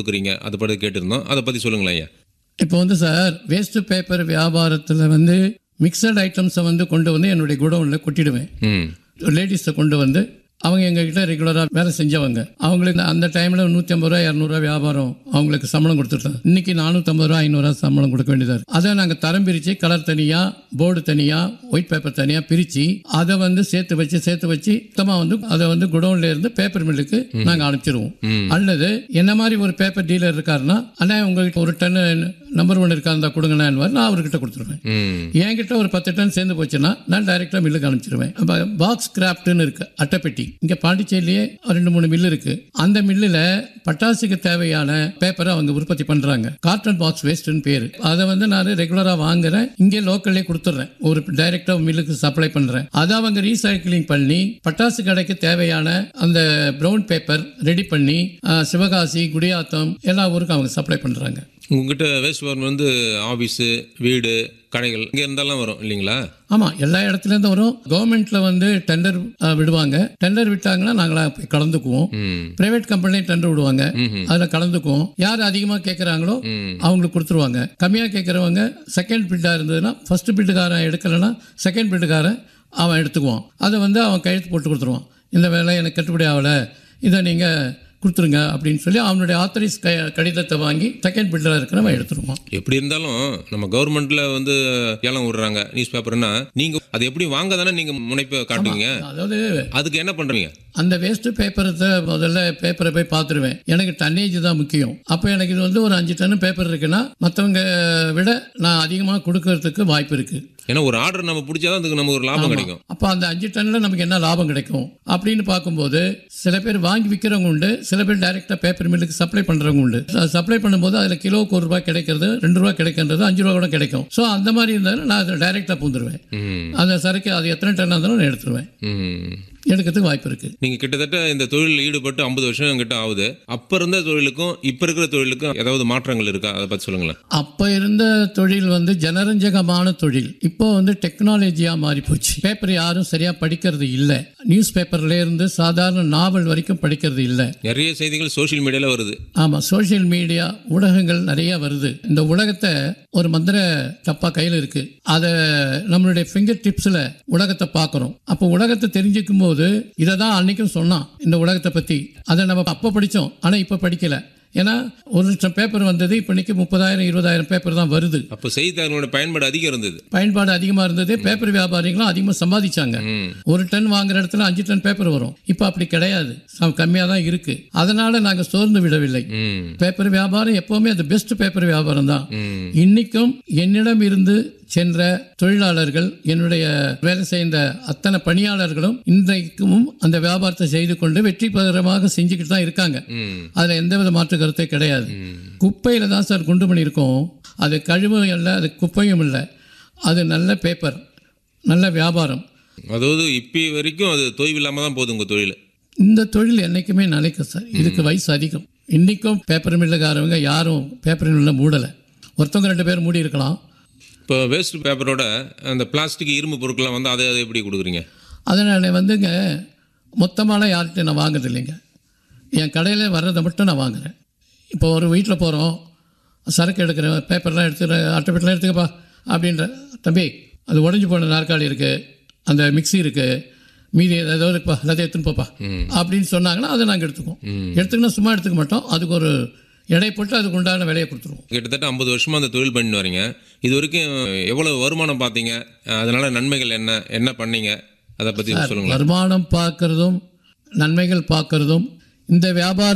கொடுக்குறீங்க அதை பற்றி கேட்டிருந்தோம் அதை பற்றி சொல்லுங்களேன் ஐயா இப்போ வந்து சார் வேஸ்ட் பேப்பர் வியாபாரத்தில் வந்து மிக்சட் ஐட்டம்ஸை வந்து கொண்டு வந்து என்னுடைய குடோனில் கொட்டிடுவேன் ம் லேடிஸை கொண்டு வந்து அவங்க எங்ககிட்ட ரெகுலராக வேலை செஞ்சவங்க அவங்களுக்கு அந்த டைமில் நூற்றி ஐம்பது ரூபா இரநூறுவா வியாபாரம் அவங்களுக்கு சம்பளம் கொடுத்துட்டேன் இன்னைக்கு நானூற்றம்பது ரூபா ஐநூறுரூவா சம்பளம் கொடுக்க வேண்டியதாக இருக்கு அதை நாங்கள் தரம் பிரித்து கலர் தனியாக போர்டு தனியாக ஒயிட் பேப்பர் தனியாக பிரித்து அதை வந்து சேர்த்து வச்சு சேர்த்து வச்சு மொத்தமாக வந்து அதை வந்து குடோன்ல இருந்து பேப்பர் மில்லுக்கு நாங்கள் அனுப்பிச்சிருவோம் அல்லது என்ன மாதிரி ஒரு பேப்பர் டீலர் இருக்காருன்னா அண்ணா உங்களுக்கு ஒரு டன் நம்பர் ஒன் இருக்கா இருந்தால் கொடுங்கண்ணான்னு நான் அவர்கிட்ட கொடுத்துருவேன் ம் என்கிட்ட ஒரு பத்து டன் சேர்ந்து போச்சுன்னா நான் டைரெக்டாக மில்லுக்கு அனுப்பிச்சிருவேன் அப்போ பாக்ஸ் கிராஃப்ட்னு இருக்கு அட்டைப்பெட்டி இங்கே பாண்டிச்சேரியிலேயே ரெண்டு மூணு மில்லு இருக்கு அந்த மில்லில் பட்டாசுக்கு தேவையான பேப்பரை அவங்க உற்பத்தி பண்ணுறாங்க காட்டன் பாக்ஸ் வேஸ்ட்னு பேர் அதை வந்து நான் ரெகுலராக வாங்குறேன் இங்கே லோக்கல்லே கொடுத்துட்றேன் ஒரு டைரெக்டாக மில்லுக்கு சப்ளை பண்ணுறேன் அதை அவங்க ரீசைக்கிளிங் பண்ணி பட்டாசு கடைக்கு தேவையான அந்த ப்ரௌன் பேப்பர் ரெடி பண்ணி அஹ், சிவகாசி குடியாத்தம் எல்லா ஊருக்கும் அவங்க சப்ளை பண்ணுறாங்க உங்ககிட்ட வேஸ்ட் பேப்பர் வந்து ஆஃபீஸு வீடு கடைகள் இங்கே இருந்தாலும் வரும் இல்லைங்களா ஆமாம் எல்லா இடத்துலேருந்து வரும் கவர்மெண்ட்டில் வந்து டெண்டர் விடுவாங்க டெண்டர் விட்டாங்கன்னா நாங்களாம் போய் கலந்துக்குவோம் ம் பிரைவேட் கம்பெனிலையும் டெண்டர் விடுவாங்க அதில் கலந்துக்குவோம் யார் அதிகமாக கேட்குறாங்களோ அவங்களுக்கு கொடுத்துருவாங்க கம்மியாக கேட்குறவங்க செகண்ட் பிட்டாக இருந்ததுன்னா ஃபர்ஸ்ட் பிட்டுக்காரன் எடுக்கலைன்னா செகண்ட் பிட்டுக்காரன் அவன் எடுத்துக்குவான் அதை வந்து அவன் கையெழுத்து போட்டு கொடுத்துருவான் இந்த வேலை எனக்கு கட்டுப்படி ஆகலை இதை நீங்கள் கொடுத்துருங்க அப்படின்னு சொல்லி அவனுடைய ஆத்தரைஸ் க கடிதத்தை வாங்கி செகண்ட் பில்டராக இருக்கிறவன் எடுத்துருவான் எப்படி இருந்தாலும் நம்ம கவர்மெண்ட்ல வந்து ஏலம் விடுறாங்க நியூஸ் பேப்பர்னா நீங்க அது எப்படி வாங்க தானே நீங்க முனைப்பை காட்டுவீங்க அதாவது அதுக்கு என்ன பண்றீங்க அந்த வேஸ்ட் பேப்பரை முதல்ல பேப்பரை போய் பார்த்துருவேன் எனக்கு டன்னேஜ் தான் முக்கியம் அப்போ எனக்கு இது வந்து ஒரு அஞ்சு டன் பேப்பர் இருக்குன்னா மற்றவங்க விட நான் அதிகமாக கொடுக்கறதுக்கு வாய்ப்பு இருக்கு ஏன்னா ஒரு ஆர்டர் நம்ம பிடிச்சாதான் அதுக்கு நமக்கு ஒரு லாபம் கிடைக்கும் அப்போ அந்த அஞ்சு டன்னில் நமக்கு என்ன லாபம் கிடைக்கும் அப்படின்னு பார்க்கும்போது சில பேர் வாங்கி விற்கிறவங்க உண்டு சில பேர் டைரெக்டாக பேப்பர் மில்லுக்கு சப்ளை பண்ணுறவங்க உண்டு சப்ளை பண்ணும்போது அதில் கிலோவுக்கு ஒரு ரூபாய் கிடைக்கிறது ரெண்டு ரூபா கிடைக்கின்றது அஞ்சு ரூபா கூட கிடைக்கும் ஸோ அந்த மாதிரி இருந்தாலும் நான் அதை டைரெக்டாக பூந்துருவேன் ம் அந்த சரக்கு அது எத்தனை டன் இருந்தாலும் நான் எடுத்துருவேன் ம் எடுக்கிறதுக்கு வாய்ப்பு இருக்குது நீங்க கிட்டத்தட்ட இந்த தொழிலில் ஈடுபட்டு ஐம்பது வருஷம் கிட்ட ஆகுது அப்ப இருந்த தொழிலுக்கும் இப்ப இருக்கிற தொழிலுக்கும் ஏதாவது மாற்றங்கள் இருக்கா அதை பத்தி சொல்லுங்களேன் அப்போ இருந்த தொழில் வந்து ஜனரஞ்சகமான தொழில் இப்போ வந்து டெக்னாலஜியாக மாறி போச்சு பேப்பர் யாரும் சரியாக படிக்கிறது இல்லை நியூஸ் பேப்பர்ல இருந்து சாதாரண நாவல் வரைக்கும் படிக்கிறது இல்லை நிறைய செய்திகள் சோஷியல் மீடியால வருது ஆமாம் சோஷியல் மீடியா ஊடகங்கள் நிறைய வருது இந்த உலகத்தை ஒரு மந்திர டப்பா கையில் இருக்கு அதை நம்மளுடைய ஃபிங்கர் டிப்ஸில் உலகத்தை பார்க்குறோம் அப்போ உலகத்தை தெரிஞ்சுக்கும் போது இதை தான் அன்னைக்கும் சொன்னான் இந்த உலகத்தை பற்றி அதை நம்ம அப்போ படித்தோம் ஆனால் இப்போ படிக்கல ஏன்னா ஒரு லட்சம் பேப்பர் வந்தது இப்போ இன்னைக்கு முப்பதாயிரம் இருபதாயிரம் பேப்பர் தான் வருது அப்போ செய்தித்தாளங்களோட பயன்பாடு அதிகம் இருந்தது பயன்பாடு அதிகமாக இருந்தது பேப்பர் வியாபாரிகளும் அதிகமாக சம்பாதிச்சாங்க ம் ஒரு டன் வாங்குற இடத்துல அஞ்சு டன் பேப்பர் வரும் இப்போ அப்படி கிடையாது கம்மியாக தான் இருக்கு அதனால நாங்கள் சோர்ந்து விடவில்லை ம் பேப்பர் வியாபாரம் எப்பவுமே அது பெஸ்ட் பேப்பர் வியாபாரம் தான் ம் இன்னைக்கும் என்னிடம் இருந்து சென்ற தொழிலாளர்கள் என்னுடைய வேலை செய்த அத்தனை பணியாளர்களும் இன்றைக்கும் அந்த வியாபாரத்தை செய்து கொண்டு வெற்றிகரமாக செஞ்சுக்கிட்டு தான் இருக்காங்க ம் அதில் எந்தவித மாற்று கருத்தே கிடையாது குப்பையில் தான் சார் குண்டு பண்ணியிருக்கோம் அது கழிவும் இல்லை அது குப்பையும் இல்லை அது நல்ல பேப்பர் நல்ல வியாபாரம் அதாவது இப்போ வரைக்கும் அது தொய்வில்லாம தான் போகுது உங்க தொழில் இந்த தொழில் என்றைக்குமே நிலைக்கும் சார் இதுக்கு வயசு அதிகம் இன்றைக்கும் பேப்பர் மில்லுக்காரவங்க யாரும் பேப்பர் மில்லை மூடலை ஒருத்தவங்க ரெண்டு பேர் மூடி இருக்கலாம் இப்போ வேஸ்ட் பேப்பரோட அந்த பிளாஸ்டிக் இரும்பு பொருட்கள்லாம் வந்து அதை அதை எப்படி கொடுக்குறீங்க அதை நான் வந்துங்க மொத்தமாலாம் யார்கிட்ட நான் வாங்குறது இல்லைங்க என் கடையில் வர்றதை மட்டும் நான் வாங்குறேன் இப்போ ஒரு வீட்டில் போகிறோம் சரக்கு எடுக்கிறேன் பேப்பர்லாம் எடுத்துக்கிறேன் அட்டைப்பெட்டெலாம் எடுத்துக்கப்பா அப்படின்ற தம்பி அது உடஞ்சி போன நாற்காலி இருக்குது அந்த மிக்ஸி இருக்குது மீதி ஏதோ இருக்குப்பா எல்லாத்தையும் எடுத்துன்னு போப்பா அப்படின்னு சொன்னாங்கன்னா அதை நாங்கள் எடுத்துக்குவோம் எடுத்துக்கணும் சும்மா எடுத்துக்க மாட்டோம் அதுக்கு ஒரு எடை போட்டு அதுக்கு உண்டான விலையை கொடுத்துருவோம் கிட்டத்தட்ட ஐம்பது வருஷமா அந்த தொழில் பண்ணிட்டு வரீங்க இது வரைக்கும் எவ்வளவு வருமானம் பார்த்தீங்க அதனால நன்மைகள் என்ன என்ன பண்ணீங்க அதை பற்றி சொல்லுங்களேன் வருமானம் பார்க்கறதும் நன்மைகள் பார்க்கறதும் இந்த வியாபார